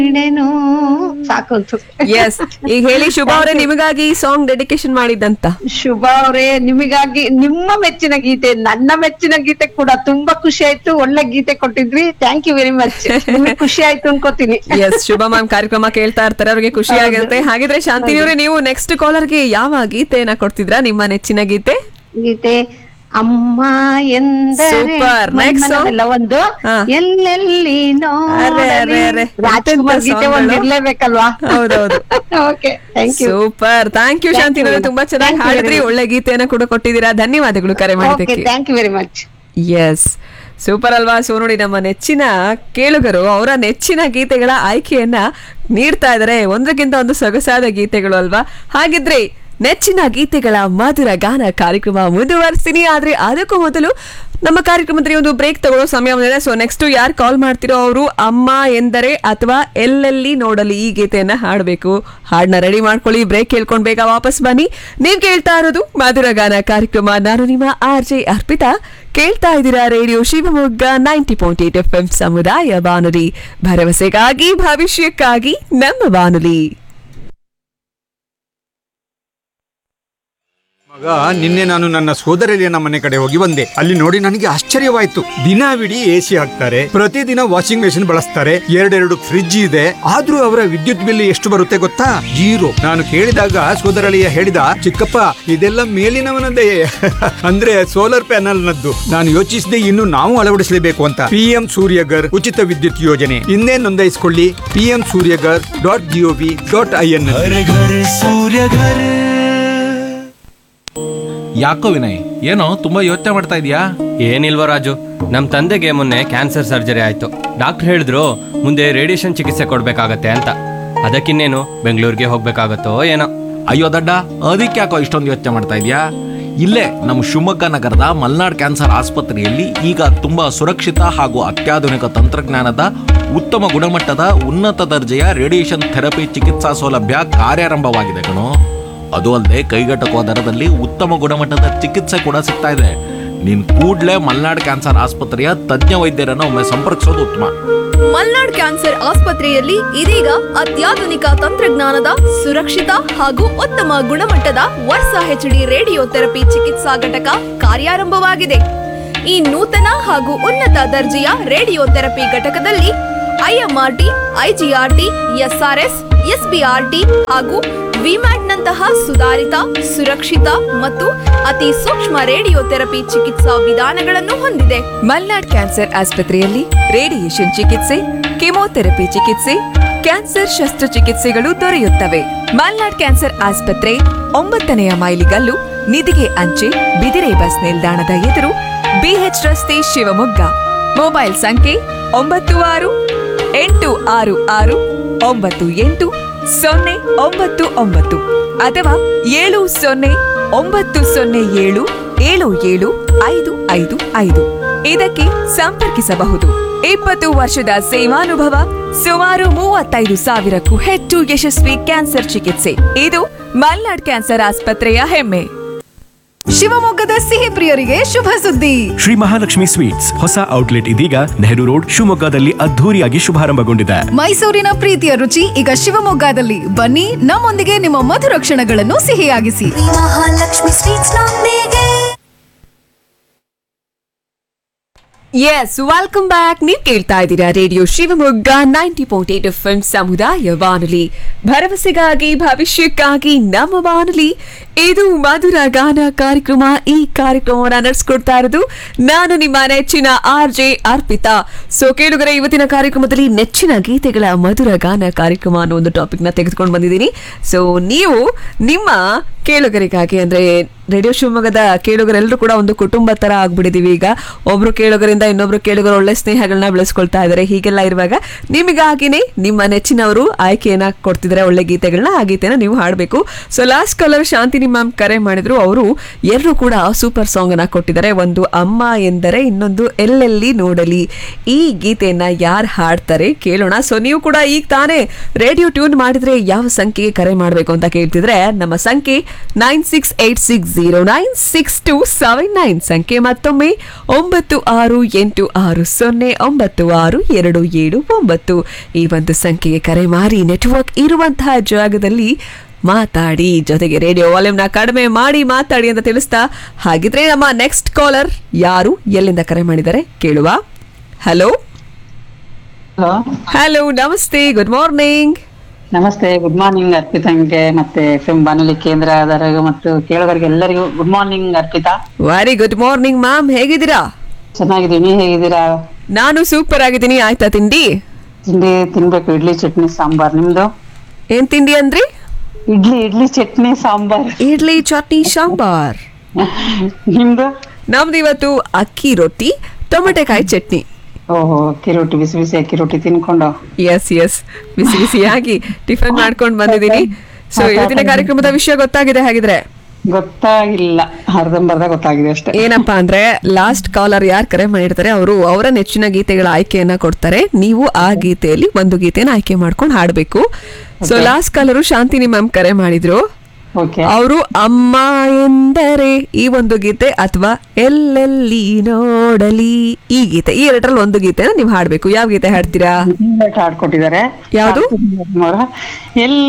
ನೀಡೇನು ಸಾಕು ಅಂತ ಎಸ್ ಈಗ ಹೇಳಿ ಶುಭ ಅವರೇ ನಿಮಗಾಗಿ ಈ ಸಾಂಗ್ ಡೆಡಿಕೇಶನ್ ಮಾಡಿದಂತ ಶುಭ ಅವರೇ ನಿಮಗಾಗಿ ನಿಮ್ಮ ಮೆಚ್ಚಿನ ಗೀತೆ ನನ್ನ ಮೆಚ್ಚಿನ ಗೀತೆ ಕೂಡ ತುಂಬಾ ಖುಷಿ ಆಯ್ತು ಒಳ್ಳೆ ಗೀತೆ ಕೊಟ್ಟಿದ್ರಿ ಥ್ಯಾಂಕ್ ಯು ವೆರಿ ಮಚ್ ನಿಮಗೆ ಖುಷಿ ಆಯ್ತು ಅನ್ಕೋತೀನಿ ಎಸ್ ಶುಭ ಮ್ಯಾಮ್ ಕಾರ್ಯಕ್ರಮ ಕೇಳ್ತಾ ಇರ್ತಾರೆ ಅವ್ರಿಗೆ ಖುಷಿ ಆಗಿರುತ್ತೆ ಹಾಗಿದ್ರೆ ಶಾಂತಿನಿ ಅವರೇ ನೀವು ನೆಕ್ಸ್ಟ್ ಕಾಲರ್ಗೆ ಯಾವ ಗೀತೆಯನ್ನ ಕೊಡ್ತಿದ್ರಾ ನಿಮ್ಮ ನೆಚ್ಚಿನ ಗೀತೆ ಗೀತೆ ಅಮ್ಮ ಎಂದರೆ Super. Next song. ಮನ್ಮನದಲ್ಲ ಒಂದು ಹಾ. ಎಲ್ಲೆಲ್ಲಿ ಅರೆ, ಅರೆ, ಅರೆ. ರಾಜ್ಕುಮಾರ್ ಎಂತೆಂತ ಗೀತೆ song ಒಂದ್ ಗಳು? ಇರ್ಲೇಬೇಕಲ್ವಾ ಹೌದೌದು okay thank you super thank you Thank ಶಾಂತಿನಿ ಅವರೇ you. ತುಂಬಾ ಚೆನ್ನಾಗಿ Thank you very ಹಾಡಿದ್ರಿ much. ಒಳ್ಳೆ ಗೀತೆಯನ್ನ ಕೂಡ ಕೊಟ್ಟಿದ್ದೀರಾ ಧನ್ಯವಾದಗಳು ಕರೆ ಓಕೆ ಮಾಡಿದ್ದಕ್ಕೆ thank you very much yes super ಅಲ್ವಾ ಸೊ ನೋಡಿ ನಮ್ಮ ನೆಚ್ಚಿನ ಕೇಳುಗರು ಅವರ ನೆಚ್ಚಿನ ಗೀತೆಗಳ ಆಯ್ಕೆಯನ್ನ ನೀಡ್ತಾ ಇದ್ದಾರೆ ಒಂದಕ್ಕಿಂತ ಒಂದು ಸೊಗಸಾದ ಗೀತೆಗಳು ಅಲ್ವಾ ಹಾಗಿದ್ರೆ ನೆಚ್ಚಿನ ಗೀತೆಗಳ ಮಧುರ ಗಾನ ಕಾರ್ಯಕ್ರಮ ಮುಂದುವರಿಸ್ತೀನಿ ಆದ್ರೆ ಅದಕ್ಕೂ ಮೊದಲು ನಮ್ಮ ಕಾರ್ಯಕ್ರಮದಲ್ಲಿ ಒಂದು ಬ್ರೇಕ್ ತಗೊಳ್ಳೋ ಸಮಯ ಬಂದಿದೆ ಸೊ ನೆಕ್ಸ್ಟ್ ಯಾರು ಕಾಲ್ ಮಾಡ್ತಿರೋ ಅವರು ಅಮ್ಮ ಎಂದರೆ ಅಥವಾ ಎಲ್ಲೆಲ್ಲಿ ನೋಡಲಿ ಈ ಗೀತೆಯನ್ನ ಹಾಡಬೇಕು ಹಾಡನ್ನ ರೆಡಿ ಮಾಡ್ಕೊಳ್ಳಿ ಬ್ರೇಕ್ ಕೇಳ್ಕೊಂಡ್ ಬೇಗ ವಾಪಸ್ ಬನ್ನಿ ನೀವ್ ಕೇಳ್ತಾ ಇರೋದು ಮಧುರ ಗಾನ ಕಾರ್ಯಕ್ರಮ ನಾನು ನಿಮ್ಮ ಆರ್ ಜೆ ಅರ್ಪಿತಾ ಕೇಳ್ತಾ ಇದ್ದೀರಾ radio Shivamogga ninety point eight F M ಸಮುದಾಯ ಬಾನುಲಿ ಭರವಸೆಗಾಗಿ ಭವಿಷ್ಯಕ್ಕಾಗಿ ನಮ್ಮ ಬಾನುಲಿ ಮಗ ನಿನ್ನೆ ನಾನು ನನ್ನ ಸೋದರಳಿಯನ ಮನೆ ಕಡೆ ಹೋಗಿ ಬಂದೆ ಅಲ್ಲಿ ನೋಡಿ ನನಗೆ ಆಶ್ಚರ್ಯವಾಯ್ತು ದಿನವಿಡೀ ಎ ಸಿ ಹಾಕ್ತಾರೆ ಪ್ರತಿದಿನ ವಾಷಿಂಗ್ ಮೆಷಿನ್ ಬಳಸ್ತಾರೆ ಎರಡೆರಡು ಫ್ರಿಡ್ಜ್ ಇದೆ ಆದ್ರೂ ಅವರ ವಿದ್ಯುತ್ ಬಿಲ್ ಎಷ್ಟು ಬರುತ್ತೆ ಗೊತ್ತಾ ಜೀರೋ ನಾನು ಕೇಳಿದಾಗ ಸೋದರಳಿಯ ಹೇಳಿದ ಚಿಕ್ಕಪ್ಪ ಇದೆಲ್ಲ ಮೇಲಿನವನದೇ ಅಂದ್ರೆ ಸೋಲಾರ್ ಪ್ಯಾನಲ್ ನದ್ದು ನಾನು ಯೋಚಿಸಿದೆ ಇನ್ನು ನಾವು ಅಳವಡಿಸಲೇಬೇಕು ಅಂತ ಪಿಎಂ ಸೂರ್ಯಗರ್ ಉಚಿತ ವಿದ್ಯುತ್ ಯೋಜನೆ ಇನ್ನೇ ನೋಂದಾಯಿಸಿಕೊಳ್ಳಿ PM Suryaghar dot G O V dot I N घर घर सूर्य घर ಯಾಕೋ ವಿನಯ್ ಏನೋ ತುಂಬಾ ಯೋಚನೆ ಮಾಡ್ತಾ ಇದೀಯಾ ಏನಿಲ್ವ ರಾಜು ನಮ್ಮ ತಂದೆಗೆ ಮೊನ್ನೆ ಕ್ಯಾನ್ಸರ್ ಸರ್ಜರಿ ಆಯ್ತು ಡಾಕ್ಟರ್ ಹೇಳಿದ್ರು ಮುಂದೆ ರೇಡಿಯೇಷನ್ ಚಿಕಿತ್ಸೆ ಕೊಡ್ಬೇಕಾಗತ್ತೆ ಅಂತ ಅದಕ್ಕಿನ್ನೇನು ಬೆಂಗಳೂರಿಗೆ ಹೋಗ್ಬೇಕಾಗತ್ತೋ ಏನೋ ಅಯ್ಯೋ ದಡ್ಡ ಅದಕ್ಕೆ ಯಾಕೋ ಇಷ್ಟೊಂದು ಯೋಚನೆ ಮಾಡ್ತಾ ಇದೀಯಾ ಇಲ್ಲೇ ನಮ್ಮ ಶಿವಮೊಗ್ಗ ನಗರದ ಮಲ್ನಾಡ್ ಕ್ಯಾನ್ಸರ್ ಆಸ್ಪತ್ರೆಯಲ್ಲಿ ಈಗ ತುಂಬಾ ಸುರಕ್ಷಿತ ಹಾಗೂ ಅತ್ಯಾಧುನಿಕ ತಂತ್ರಜ್ಞಾನದ ಉತ್ತಮ ಗುಣಮಟ್ಟದ ಉನ್ನತ ದರ್ಜೆಯ ರೇಡಿಯೇಷನ್ ಥೆರಪಿ ಚಿಕಿತ್ಸಾ ಸೌಲಭ್ಯ ಕಾರ್ಯಾರಂಭವಾಗಿದೆ ಕಣೋ ಅದು ಅಲ್ಲದೆ ಕೈಗೆಟಕುವ ದರದಲ್ಲಿ ಉತ್ತಮ ಗುಣಮಟ್ಟದ ಚಿಕಿತ್ಸೆ ಕೂಡ ಸಿಗ್ತಾ ಇದೆ ನೀನ್ ಕೂಡ್ಲೇ ಮಲ್ನಾಡ್ ಕ್ಯಾನ್ಸರ್ ಆಸ್ಪತ್ರೆಯ ತಜ್ಞ ವೈದ್ಯರನ್ನು ಒಮ್ಮೆ ಸಂಪರ್ಕಿಸೋದು ಉತ್ತಮ ಮಲ್ನಾಡ್ ಕ್ಯಾನ್ಸರ್ ಆಸ್ಪತ್ರೆಯಲ್ಲಿ ಇದೀಗ ಅತ್ಯಾಧುನಿಕ ತಂತ್ರಜ್ಞಾನದ ಸುರಕ್ಷಿತ ಹಾಗೂ ಉತ್ತಮ ಗುಣಮಟ್ಟದ ವರ್ಸ ಹೆಚ್ಡಿ ರೇಡಿಯೋ ಥೆರಪಿ ಚಿಕಿತ್ಸಾ ಘಟಕ ಕಾರ್ಯಾರಂಭವಾಗಿದೆ ಈ ನೂತನ ಹಾಗೂ ಉನ್ನತ ದರ್ಜೆಯ ರೇಡಿಯೋ ಥೆರಪಿ ಘಟಕದಲ್ಲಿ ಐಎಂಆರ್ಟಿ ಐಜಿಆರ್ಟಿ ಎಸ್ಆರ್ಎಸ್ ಎಸ್ಬಿಆರ್ಟಿ ಹಾಗೂ ವಿಮ್ಯಾಟ್ನಂತಹ ಸುಧಾರಿತ ಸುರಕ್ಷಿತ ಮತ್ತು ಅತಿ ಸೂಕ್ಷ್ಮ ರೇಡಿಯೋ ಥೆರಪಿ ಚಿಕಿತ್ಸಾ ವಿಧಾನಗಳನ್ನು ಹೊಂದಿದೆ ಮಲ್ನಾಡ್ ಕ್ಯಾನ್ಸರ್ ಆಸ್ಪತ್ರೆಯಲ್ಲಿ ರೇಡಿಯೇಷನ್ ಚಿಕಿತ್ಸೆ ಕೆಮೊಥೆರಪಿ ಚಿಕಿತ್ಸೆ ಕ್ಯಾನ್ಸರ್ ಶಸ್ತ್ರಚಿಕಿತ್ಸೆಗಳು ದೊರೆಯುತ್ತವೆ ಮಲ್ನಾಡ್ ಕ್ಯಾನ್ಸರ್ ಆಸ್ಪತ್ರೆ ಒಂಬತ್ತನೆಯ ಮೈಲಿಗಲ್ಲು ನಿಧಿಗೆ ಅಂಚೆ ಬಿದಿರೆ ಬಸ್ ನಿಲ್ದಾಣದ ಎದುರು ಬಿಎಚ್ ರಸ್ತೆ ಶಿವಮೊಗ್ಗ ಮೊಬೈಲ್ ಸಂಖ್ಯೆ ಒಂಬತ್ತು ಆರು ಎಂಟು ಆರು ಆರು ಒಂಬತ್ತು ಎಂಟು ಸೊನ್ನೆ ಒಂಬತ್ತು ಒಂಬತ್ತು ಅಥವಾ ಏಳು ಸೊನ್ನೆ ಒಂಬತ್ತು ಸೊನ್ನೆ ಏಳು ಏಳು ಏಳು ಐದು ಐದು ಐದು ಇದಕ್ಕೆ ಸಂಪರ್ಕಿಸಬಹುದು ಇಪ್ಪತ್ತು ವರ್ಷದ ಸೇವಾನುಭವ ಸುಮಾರು ಮೂವತ್ತೈದು ಸಾವಿರಕ್ಕೂ ಹೆಚ್ಚು ಯಶಸ್ವಿ ಕ್ಯಾನ್ಸರ್ ಚಿಕಿತ್ಸೆ ಇದು ಮಲ್ನಾಡ್ ಕ್ಯಾನ್ಸರ್ ಆಸ್ಪತ್ರೆಯ ಹೆಮ್ಮೆ ಶಿವಮೊಗ್ಗದ ಸಿಹಿ ಪ್ರಿಯರಿಗೆ ಶುಭ ಸುದ್ದಿ ಶ್ರೀ ಮಹಾಲಕ್ಷ್ಮಿ ಸ್ವೀಟ್ಸ್ ಹೊಸ ಔಟ್ಲೆಟ್ ಇದೀಗ ನೆಹರು ರೋಡ್ ಶಿವಮೊಗ್ಗದಲ್ಲಿ ಅದ್ಧೂರಿಯಾಗಿ ಶುಭಾರಂಭಗೊಂಡಿದೆ ಮೈಸೂರಿನ ಪ್ರೀತಿಯ ರುಚಿ ಈಗ ಶಿವಮೊಗ್ಗದಲ್ಲಿ ಬನ್ನಿ ನಮ್ಮೊಂದಿಗೆ ನಿಮ್ಮ ಮಧುರ ಕ್ಷಣಗಳನ್ನು ಸಿಹಿಯಾಗಿಸಿ ಮಹಾಲಕ್ಷ್ಮಿ ಸ್ವೀಟ್ಸ್ ನೊಂದಿಗೆ ಎಸ್ ವೆಲ್ಕಮ್ ಬ್ಯಾಕ್ ನೀವು ಕೇಳ್ತಾ ಇದ್ದೀರಾ radio Shivamogga ninety point eight F M ಸಮುದಾಯ ಬಾನುಲಿ ಭರವಸೆಗಾಗಿ ಭವಿಷ್ಯಕ್ಕಾಗಿ ನಮ್ಮ ಬಾನುಲಿ ಇದು ಮಧುರ ಗಾನ ಕಾರ್ಯಕ್ರಮ ಈ ಕಾರ್ಯಕ್ರಮವನ್ನು ನಡೆಸ್ಕೊಡ್ತಾ ಇರೋದು ನಾನು ನಿಮ್ಮ ನೆಚ್ಚಿನ ಆರ್ ಜೆ ಅರ್ಪಿತಾ ಸೊ ಕೇಳುಗರೆ ಇವತ್ತಿನ ಕಾರ್ಯಕ್ರಮದಲ್ಲಿ ನೆಚ್ಚಿನ ಗೀತೆಗಳ ಮಧುರ ಗಾನ ಕಾರ್ಯಕ್ರಮ ಅನ್ನೋ ಒಂದು ಟಾಪಿಕ್ ನ ತೆಗೆದುಕೊಂಡು ಬಂದಿದ್ದೀನಿ ಸೊ ನೀವು ನಿಮ್ಮ ಕೇಳುಗರಿಗಾಗಿ ಅಂದ್ರೆ ರೇಡಿಯೋ ಶಿವಮೊಗ್ಗದ ಕೇಳುಗರೆಲ್ಲರೂ ಕೂಡ ಒಂದು ಕುಟುಂಬ ತರ ಆಗ್ಬಿಟ್ಟಿದೀವಿ ಈಗ ಒಬ್ರು ಕೇಳುಗರಿಂದ ಇನ್ನೊಬ್ರು ಕೇಳುಗರು ಒಳ್ಳೆ ಸ್ನೇಹಗಳನ್ನ ಬೆಳೆಸ್ಕೊಳ್ತಾ ಇದ್ದಾರೆ ಹೀಗೆಲ್ಲ ಇರುವಾಗ ನಿಮಗಾಗಿನೇ ನಿಮ್ಮ ನೆಚ್ಚಿನವರು ಆಯ್ಕೆಯನ್ನ ಕೊಡ್ತಿದ್ದಾರೆ ಒಳ್ಳೆ ಗೀತೆಗಳನ್ನ ಆ ಗೀತೆನ ನೀವು ಹಾಡಬೇಕು so last caller Shanti Shantini ma'am ಕರೆ ಮಾಡಿದ್ರು ಅವರು ಎಲ್ಲರೂ ಕೂಡ ಸೂಪರ್ ಸಾಂಗ್ ಅನ್ನ ಕೊಟ್ಟಿದ್ದಾರೆ ಒಂದು ಅಮ್ಮ ಎಂದರೆ ಇನ್ನೊಂದು ಎಲ್ಲೆಲ್ಲಿ ನೋಡಲಿ ಈ ಗೀತೆಯನ್ನ ಯಾರು ಹಾಡ್ತಾರೆ ಕೇಳೋಣ ಸೊ ನೀವು ಕೂಡ ಈಗ ತಾನೇ ರೇಡಿಯೋ ಟ್ಯೂನ್ ಮಾಡಿದ್ರೆ ಯಾವ ಸಂಖ್ಯೆಗೆ ಕರೆ ಮಾಡಬೇಕು ಅಂತ ಕೇಳ್ತಿದ್ರೆ ನಮ್ಮ ಸಂಖ್ಯೆ nine six eight six zero nine six two seven nine ಸಂಖ್ಯೆ ಮತ್ತೊಮ್ಮೆ ಒಂಬತ್ತು ಆರು ಎಂಟು ಆರು ಸೊನ್ನೆ ಒಂಬತ್ತು ಆರು ಎರಡು ಏಳು ಒಂಬತ್ತು ಈ ಒಂದು ಸಂಖ್ಯೆಗೆ ಕರೆ ಮಾಡಿ ನೆಟ್ವರ್ಕ್ ಇರುವಂತಹ ಜಾಗದಲ್ಲಿ ಮಾತಾಡಿ ಜೊತೆಗೆ ರೇಡಿಯೋ ವಾಲ್ಯೂಮ್ನ ಕಡಿಮೆ ಮಾಡಿ ಮಾತಾಡಿ ಅಂತ ತಿಳಿಸ್ತಾ ಹಾಗಿದ್ರೆ ನಮ್ಮ ನೆಕ್ಸ್ಟ್ ಕಾಲರ್ ಯಾರು ಎಲ್ಲಿಂದ ಕರೆ ಮಾಡಿದ್ದಾರೆ ಕೇಳುವ ಹಲೋ ಹಲೋ ಹಲೋ ನಮಸ್ತೆ ಗುಡ್ ಮಾರ್ನಿಂಗ್ ನಮಸ್ತೆ ಗುಡ್ ಮಾರ್ನಿಂಗ್ ಅರ್ಪಿತಂಗೆ ಮತ್ತೆ ಎಫ್ ಎಂ ಬಾನುಲಿ ಕೇಂದ್ರದವರಿಗೂ ಮತ್ತು ಕೇಳೋರಿಗೆ ಎಲ್ಲರಿಗೂ good morning Arpitha very good morning ma'am ಹೇಗಿದ್ದೀರಾ ಚೆನ್ನಾಗಿದ್ದೀನಿ ನೀವ್ ಹೇಗಿದ್ದೀರಾ ನಾನು ಸೂಪರ್ ಆಗಿದ್ದೀನಿ ಆಯ್ತಾ ತಿಂಡಿ ತಿಂಡಿ ತಿನ್ಬೇಕು ಇಡ್ಲಿ ಚಟ್ನಿ ಸಾಂಬಾರ್ ನಿಮ್ದು ಏನ್ ತಿಂಡಿ ಅಂದ್ರಿ ಇಡ್ಲಿ ಇಡ್ಲಿ ಚಟ್ನಿ ಸಾಂಬಾರ್ ಇಡ್ಲಿ ಚಟ್ನಿ ಸಾಂಬಾರ್ ನಿಮ್ದು ನಮ್ದು ಇವತ್ತು ಅಕ್ಕಿ ರೊಟ್ಟಿ ಟೊಮೆಟೆಕಾಯಿ ಚಟ್ನಿ ಓಹೋ ಅಕ್ಕಿ ರೊಟ್ಟಿ ಬಿಸಿ ಬಿಸಿ ಅಕ್ಕಿ ರೊಟ್ಟಿ ತಿನ್ಕೊಂಡು ಎಸ್ ಎಸ್ ಬಿಸಿ ಬಿಸಿಯಾಗಿ ಟಿಫನ್ ಮಾಡ್ಕೊಂಡು ಬಂದಿದ್ದೀನಿ ಸೊ ಇವತ್ತಿನ ಕಾರ್ಯಕ್ರಮದ ವಿಷಯ ಗೊತ್ತಾಗಿದೆ ಹಾಗಿದ್ರೆ ಗೊತ್ತಾಗಿಲ್ಲ ಅರ್ಧಂಬರ್ಧ ಗೊತ್ತಾಗಿದೆ ಅಷ್ಟೇ ಏನಪ್ಪಾ ಅಂದ್ರೆ ಲಾಸ್ಟ್ ಕಾಲರ್ ಯಾರು ಕರೆ ಮಾಡಿರ್ತಾರೆ ಅವರು ಅವರ ನೆಚ್ಚಿನ ಗೀತೆಗಳ ಆಯ್ಕೆಯನ್ನ ಕೊಡ್ತಾರೆ ನೀವು ಆ ಗೀತೆಯಲ್ಲಿ ಒಂದು ಗೀತೆನ ಆಯ್ಕೆ ಮಾಡ್ಕೊಂಡು ಹಾಡ್ಬೇಕು so last caller Shantini ma'am ಕರೆ ಮಾಡಿದ್ರು ಓಕೆ ಅವರು ಅಮ್ಮ ಎಂದರೆ ಈ ಒಂದು ಗೀತೆ ಅಥವಾ ಎಲ್ಲೆಲ್ಲಿ ನೋಡಲಿ ಈ ಗೀತೆ ಈ ಎರಡರಲ್ಲಿ ಒಂದು ಗೀತೆನ ನೀವು ಹಾಡ್ಬೇಕು ಯಾವ ಗೀತೆ ಹಾಡ್ತೀರಾ ಹಾಡ್ಕೊಟ್ಟಿದ್ದಾರೆ ಯಾವ್ದು? ಎಲ್ಲ